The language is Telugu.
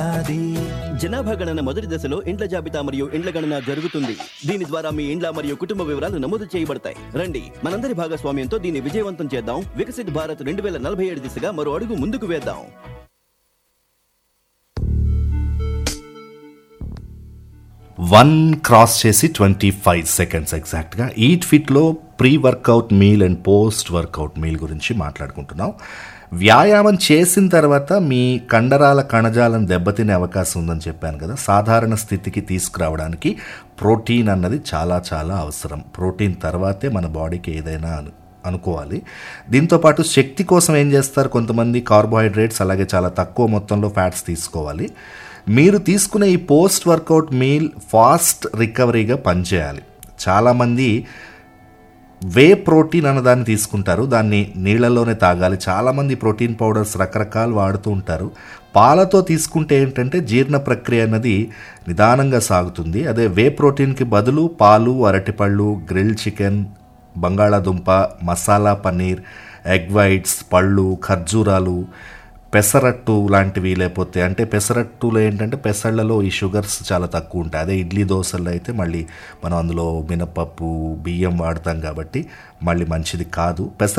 జనాభా గణన మొదటి దశలో ఇండ్ల జాబితా మరియు ఇండ్ల గణన జరుగుతుంది దీని ద్వారా మీ ఇండ్ల మరియు కుటుంబ వివరాలు నమోదు చేయబడతాయి రండి మనందరి భాగస్వామ్యంతో దీన్ని విజయవంతం చేద్దాం వికసిత్ భారత్ రెండు వేల నలభై ఏడు దిశగా మరో అడుగు ముందుకు వేద్దాం వన్ క్రాస్ చేసి ట్వంటీ ఫైవ్ సెకండ్స్ ఎగ్జాక్ట్గా ఈట్ ఫిట్లో pre workout meal and post workout meal గురించి మాట్లాడుకుంటున్నాం వ్యాయామం చేసిన తర్వాత మీ కండరాల కణజాలం దెబ్బతినే అవకాశం ఉందని చెప్పాను కదా సాధారణ స్థితికి తీసుకురావడానికి ప్రోటీన్ అన్నది చాలా చాలా అవసరం ప్రోటీన్ తర్వాతే మన బాడీకి ఏదైనా అను అనుకోవాలి దీంతోపాటు శక్తి కోసం ఏం చేస్తారు కొంతమంది కార్బోహైడ్రేట్స్ అలాగే చాలా తక్కువ మొత్తంలో ఫ్యాట్స్ తీసుకోవాలి మీరు తీసుకునే ఈ పోస్ట్ వర్కౌట్ మీల్ ఫాస్ట్ రికవరీగా పనిచేయాలి చాలామంది వే ప్రోటీన్ అన్నదాన్ని తీసుకుంటారు దాన్ని నీళ్ళలోనే తాగాలి చాలామంది ప్రోటీన్ పౌడర్స్ రకరకాలు వాడుతూ ఉంటారు పాలతో తీసుకుంటే ఏంటంటే జీర్ణ ప్రక్రియ అన్నది నిదానంగా సాగుతుంది అదే వే ప్రోటీన్కి బదులు పాలు అరటిపళ్ళు గ్రిల్ చికెన్ బంగాళాదుంప మసాలా పన్నీర్ ఎగ్ వైట్స్ పళ్ళు ఖర్జూరాలు పెసరట్టు లాంటివి లేకపోతే అంటే పెసరట్టులో ఏంటంటే పెసళ్ళలో ఈ షుగర్స్ చాలా తక్కువ ఉంటాయి అదే ఇడ్లీ దోశల్లో అయితే మళ్ళీ మనం అందులో మినపప్పు బియ్యం వాడతాం కాబట్టి మళ్ళీ మంచిది కాదు పెసర